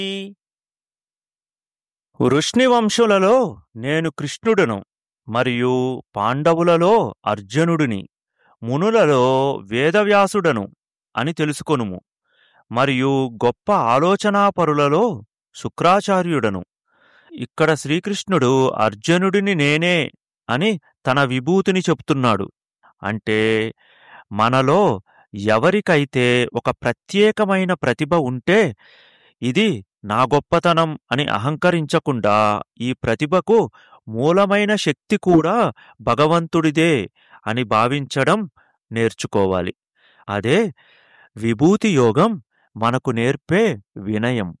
వృష్ణివంశులలో నేను కృష్ణుడను మరియు పాండవులలో అర్జునుడిని మునులలో వేదవ్యాసుడను అని తెలుసుకొనుము మరియు గొప్ప ఆలోచనాపరులలో శుక్రాచార్యుడను ఇక్కడ శ్రీకృష్ణుడు అర్జునుడిని నేనే అని తన విభూతిని చెప్తున్నాడు అంటే మనలో ఎవరికైతే ఒక ప్రత్యేకమైన ప్రతిభ ఉంటే ఇది నా గొప్పతనం అని అహంకరించకుండా ఈ ప్రతిభకు మూలమైన శక్తి కూడా భగవంతుడిదే అని భావించడం నేర్చుకోవాలి అదే విభూతి యోగం మనకు నేర్పే వినయం